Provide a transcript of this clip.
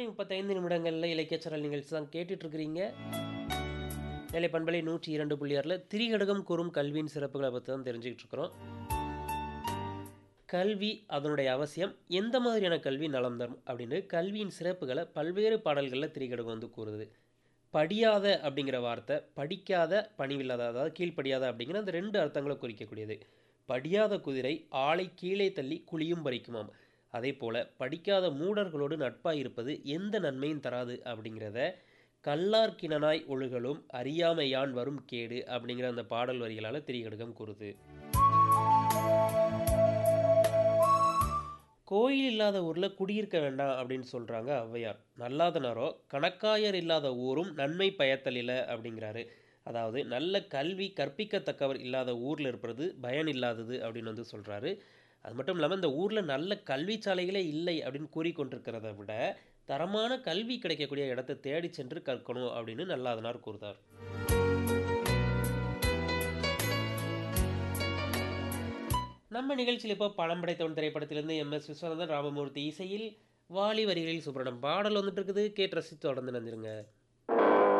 மணி 35 நிமிடங்கள்ல இலக்கியச்சரல் நிகழ்ச்சி தான் கேட்டுட்டு இருக்கிறீங்க. நெல்லை பண்பலை 102.6ல திரிகடுகம் கூறும் கல்வியின் சிறப்புகள பத்தி தான் தெரிஞ்சுக்கிட்டு இருக்கிறோம். கல்வி, அதனுடைய அவசியம், எந்த மாதிரியான கல்வி நலம் தரும் அப்படின்னு கல்வியின் சிறப்புகள பல்வேறு பாடல்கள்ல திரிகடுகம் வந்து கூறுது. படியாத அப்படிங்கிற வார்த்தை, படிக்காத, பணிவில்லாத அதாவது கீழ்ப்படியாத அப்படிங்கிற அந்த 2 அர்த்தங்கள குறிக்கக்கூடியது. படியாத குதிரை ஆளை கீழே தள்ளி குழியும் பறிக்குமாம். அதேபோல படிக்காத மூடர்களோடு நட்பாய் இருப்பது எந்த நன்மையும் தராது அப்படிங்கிறத, கல்லார் கிணனாய் ஒழுகலும் அறியாமை யான் வரும் கேடு அப்படிங்கிற அந்த பாடல் வரிகளால திரிகடுகம் கூறுது. கோயில் இல்லாத ஊர்ல குடியிருக்க வேண்டாம் அப்படின்னு சொல்றாங்க ஔவையார். நல்லாதனாரோ கணக்காயர் இல்லாத ஊரும் நன்மை பயத்தலில அப்படிங்கிறாரு. அதாவது நல்ல கல்வி கற்பிக்கத்தக்கவர் இல்லாத ஊர்ல இருப்பது பயன் இல்லாதது அப்படின்னு வந்து சொல்றாரு. அது மட்டும் இல்லாம இந்த ஊர்ல நல்ல கல்வி சாலைகளே இல்லை அப்படின்னு கூறிக்கொண்டிருக்கிறத விட, தரமான கல்வி கிடைக்கக்கூடிய இடத்த தேடிச் சென்று கற்கணும் அப்படின்னு நல்லாதனார் கூறுதார். நம்ம நிகழ்ச்சியில இப்போ பணம் படைத்தவன் திரைப்படத்திலிருந்து எம்.எஸ். விஸ்வநாதன், ராமமூர்த்தி இசையில் வாலி வரிகளில் சுப்ரனம் பாடல் வந்துட்டு இருக்குது. கேட்டு ரசித்து தொடர்ந்து இணைந்திருங்க.